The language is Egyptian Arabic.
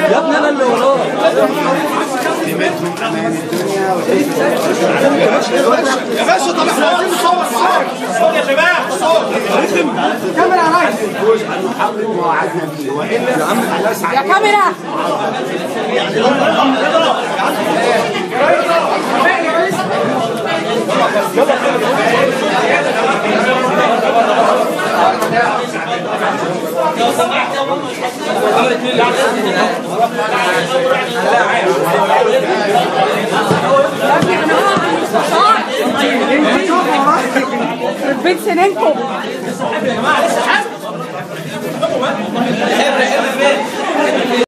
يا ابني انا اللي وراك يا باشا طب احنا عايزين نصور معاك صور يا شباب صور كاميرا يا ريس الجزء المحرك ووعدنا به والا خلاص يا كاميرا بيت سنينكم